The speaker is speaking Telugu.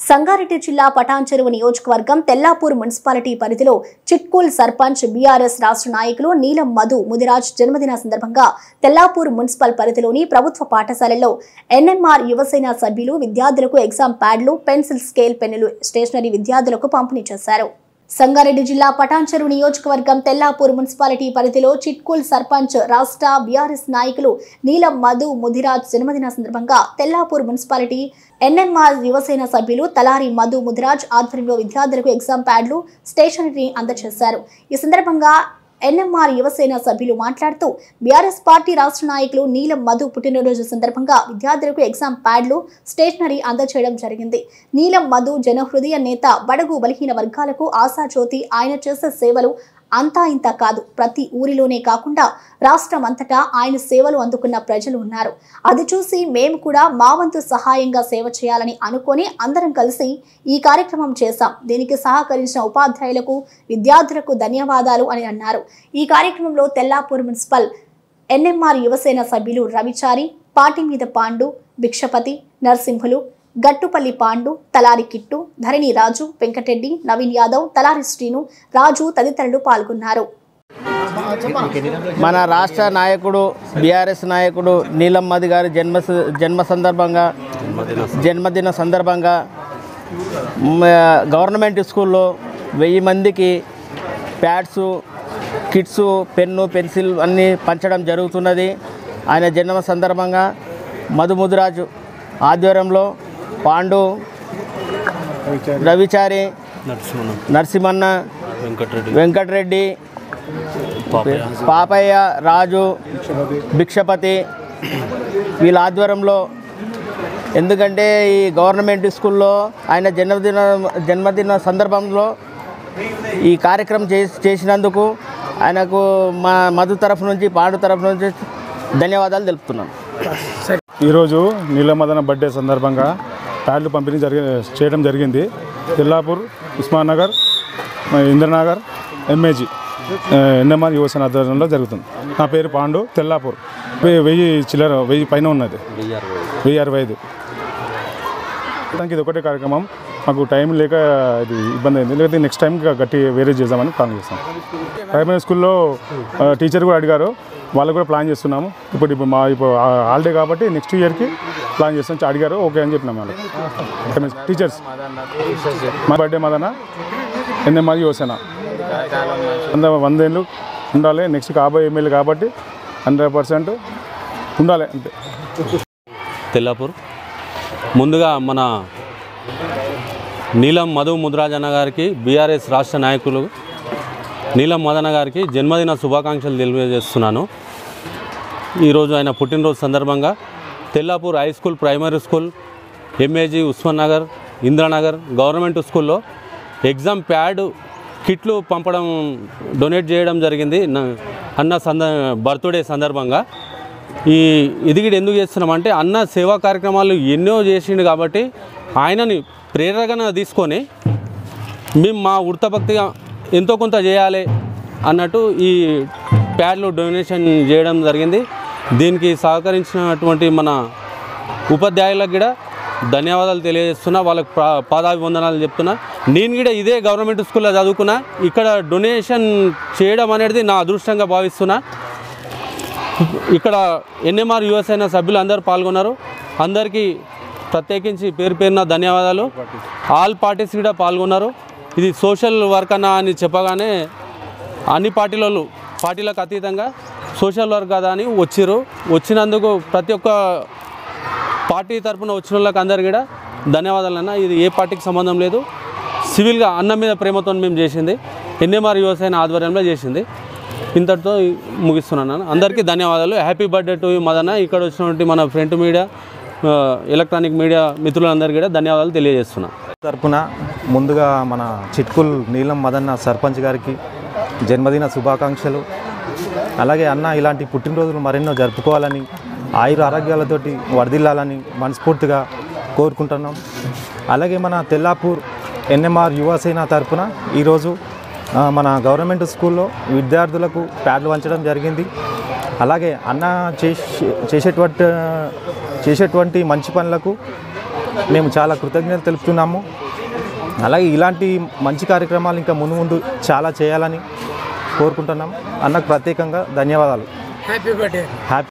సంగారెడ్డి జిల్లా పటాన్చెరువు నియోజకవర్గం తెల్లాపూర్ మున్సిపాలిటీ పరిధిలో చిట్కూల్ సర్పంచ్ బీఆర్ఎస్ రాష్ట్ర నాయకులు నీలం మధు ముదిరాజ్ జన్మదిన సందర్భంగా తెల్లాపూర్ మున్సిపల్ పరిధిలోని ప్రభుత్వ పాఠశాలల్లో ఎన్ఎంఆర్ యువసేన సభ్యులు విద్యార్థులకు ఎగ్జామ్ ప్యాడ్లు పెన్సిల్ స్కేల్ పెన్నులు స్టేషనరీ విద్యార్థులకు పంపిణీ చేశారు సంగారెడ్డి జిల్లా పటాన్చెరు నియోజకవర్గం తెల్లాపూర్ మున్సిపాలిటీ పరిధిలో చిట్కూల్ సర్పంచ్ రాష్ట్ర బీఆర్ఎస్ నాయకులు నీలం మధు ముదిరాజ్ జన్మదిన సందర్భంగా తెల్లాపూర్ మున్సిపాలిటీ ఎన్ఎంఆర్ యువసేన సభ్యులు తలారి మధు ముదిరాజ్ ఆధ్వర్యంలో విద్యార్థులకు ఎగ్జామ్ ప్యాడ్లు స్టేషనరీ అందజేశారు ఈ సందర్భంగా ఎన్ఎంఆర్ యువసేన సభ్యులు మాట్లాడుతూ బీఆర్ఎస్ పార్టీ రాష్ట్ర నాయకులు నీలం మధు పుట్టినరోజు సందర్భంగా విద్యార్థులకు ఎగ్జామ్ ప్యాడ్లు స్టేషనరీ అందజేయడం జరిగింది నీలం మధు జనహృదయ నేత బడుగు బలహీన వర్గాలకు ఆశాజ్యోతి ఆయన చేసే సేవలు అంతా ఇంత కాదు ప్రతి ఊరిలోనే కాకుండా రాష్ట్రం అంతటా ఆయన సేవలు అందుకున్న ప్రజలు ఉన్నారు అది చూసి మేము కూడా మా వంతు సహాయంగా సేవ చేయాలని అనుకొని అందరం కలిసి ఈ కార్యక్రమం చేశాం దీనికి సహకరించిన ఉపాధ్యాయులకు విద్యార్థులకు ధన్యవాదాలు అని అన్నారు ఈ కార్యక్రమంలో తెల్లాపూర్ మున్సిపల్ ఎన్ఎంఆర్ యువసేన సభ్యులు రవిచారి పాటి మీద పాండు భిక్షపతి నరసింహులు గట్టుపల్లి పాండు తలారి కిట్టు ధరణి రాజు వెంకటరెడ్డి నవీన్ యాదవ్ తలారి శ్రీను రాజు తదితరులు పాల్గొన్నారు మన రాష్ట్ర నాయకుడు బీఆర్ఎస్ నాయకుడు నీలం మది గారి జన్మ జన్మ సందర్భంగా జన్మదిన సందర్భంగా మ, గవర్నమెంట్ స్కూల్లో వెయ్యి మందికి ప్యాడ్స్ కిట్స్ పెన్ను పెన్సిల్ అన్నీ పంచడం జరుగుతున్నది ఆయన జన్మ సందర్భంగా మధు ముదిరాజు ఆధ్వర్యంలో పాండు రవిచారి నరసింహన్ నరసింహన్న వెంకటరెడ్డి వెంకటరెడ్డి పాపయ్య పాపయ్య రాజు భిక్షపతి వీళ్ళ ఆధ్వర్యంలో ఎందుకంటే ఈ గవర్నమెంట్ స్కూల్లో ఆయన జన్మదిన జన్మదిన సందర్భంలో ఈ కార్యక్రమం చేసి చేసినందుకు ఆయనకు మా మధు తరఫు నుంచి పాండు తరఫు నుంచి ధన్యవాదాలు తెలుపుతున్నాను ఈరోజు నీలమదన బర్త్డే సందర్భంగా ప్యాడ్లు పంపిణీ జరిగి చేయడం జరిగింది తెల్లాపూర్ ఉస్మాన్ నగర్ మ- ఇంద్రనగర్ ఎంఏజీ ఎన్ఎంఆర్ యువసేన ఆధ్వర్యంలో జరుగుతుంది నా పేరు పాండు తెల్లాపూర్ వెయ్యి- వెయ్యి చిల్లర వెయ్యి పైన ఉన్నది వెయ్యి అరవై ఐదు దానికి ఇది ఒకటే కార్యక్రమం మాకు టైం లేక ఇది ఇబ్బంది అయింది లేకపోతే నెక్స్ట్ టైం గట్టి వేరే చేద్దామని ప్లాన్ చేస్తాం ప్రైమరీ స్కూల్లో ఆ, టీచర్ కూడా అడిగారు వాళ్ళు కూడా ప్లాన్ చేస్తున్నాము ఇప్పుడు ఇప్పుడు మా ఇప్పుడు హాలిడే కాబట్టి నెక్స్ట్ ఇయర్కి ప్లాన్ చేస్తాం అడిగారు ఓకే అని చెప్పినాం వాళ్ళు ప్రైమరీ టీచర్స్ మా బర్త్డే మాదన ఎన్ఎంఆర్ యువసేన వంద వందేళ్ళు ఉండాలి నెక్స్ట్ కాబోయే ఎమ్మెల్యే కాబట్టి హండ్రెడ్ పర్సెంట్ ఉండాలి అంతే తెల్లాపూర్ ముందుగా మన నీలం మధు ముద్రాజ్ అన్న గారికి బీఆర్ఎస్ రాష్ట్ర నాయకులు నీలం మదన గారికి జన్మదిన శుభాకాంక్షలు తెలియజేస్తున్నాను ఈరోజు ఆయన పుట్టినరోజు సందర్భంగా Tellapur high school primary school MAG Usman Nagar Indranagar government స్కూల్లో ఎగ్జామ్ ప్యాడ్ కిట్లు పంపడం డొనేట్ చేయడం జరిగింది నా- అన్న సంద బర్త్డే సందర్భంగా ఈ ఇదిగిడి ఎందుకు చేస్తున్నామంటే అన్న సేవా కార్యక్రమాలు ఎన్నో చేసిండు కాబట్టి ఆయనని ప్రేరణగా తీసుకొని మేము మా వృత్తభక్తిగా ఎంతో కొంత చేయాలి అన్నట్టు ఈ ప్యాడ్లు డొనేషన్ చేయడం జరిగింది దీనికి సహకరించినటువంటి మన ఉపాధ్యాయులకు కూడా ధన్యవాదాలు తెలియజేస్తున్నా వాళ్ళకి పా- పాదాభివందనాలు చెప్తున్నా నేను కూడా ఇదే గవర్నమెంట్ స్కూల్లో చదువుకున్నా ఇక్కడ డొనేషన్ చేయడం అనేది నా అదృష్టంగా భావిస్తున్నా ఇక్కడ ఎన్ఎంఆర్ యుఎస్ఐన సభ్యులు అందరూ పాల్గొన్నారు అందరికీ ప్రత్యేకించి పేరు పేరున ధన్యవాదాలు ఆల్ పార్టీస్ కూడా పాల్గొన్నారు ఇది సోషల్ వర్క్ అన్న అని చెప్పగానే అన్ని పార్టీలలో పార్టీలకు అతీతంగా సోషల్ వర్క్ కదా అని వచ్చిర్రు వచ్చినందుకు ప్రతి ఒక్క పార్టీ తరపున వచ్చిన వాళ్ళకి అందరు కూడా ధన్యవాదాలు అన్న ఇది ఏ పార్టీకి సంబంధం లేదు సివిల్గా అన్నం మీద ప్రేమతో మేము చేసింది ఎన్ఎంఆర్ యువసేన ఆధ్వర్యంలో చేసింది ఇంతటితో ముగిస్తున్నాను అన్న. అందరికీ ధన్యవాదాలు హ్యాపీ బర్త్డే టు మదన ఇక్కడ వచ్చినటువంటి మన front media uh, electronic media మిత్రులందరికీ కూడా ధన్యవాదాలు తెలియజేస్తున్నాను తరపున ముందుగా మన చిట్కుల్ నీలం మదన్న సర్పంచ్ గారికి జన్మదిన శుభాకాంక్షలు అలాగే అన్న ఇలాంటి పుట్టినరోజులు మరెన్నో జరుపుకోవాలని ఆయుర ఆరోగ్యాలతోటి వర్ధిల్లాలని మనస్ఫూర్తిగా కోరుకుంటున్నాం అలాగే మన తెల్లాపూర్ ఎన్ఎంఆర్ యువసేన తరపున ఈరోజు ఆ, మన గవర్నమెంట్ స్కూల్లో విద్యార్థులకు ప్యాడ్లు వంచడం జరిగింది అలాగే అన్న చేసే చేసేటువంటి చేసేటువంటి మంచి పనులకు మేము చాలా కృతజ్ఞతలు తెలుపుతున్నాము అలాగే ఇలాంటి మంచి కార్యక్రమాలు ఇంకా ముందు ముందు చాలా చేయాలని కోరుకుంటున్నాం అన్నకు ప్రత్యేకంగా ధన్యవాదాలు హ్యాపీ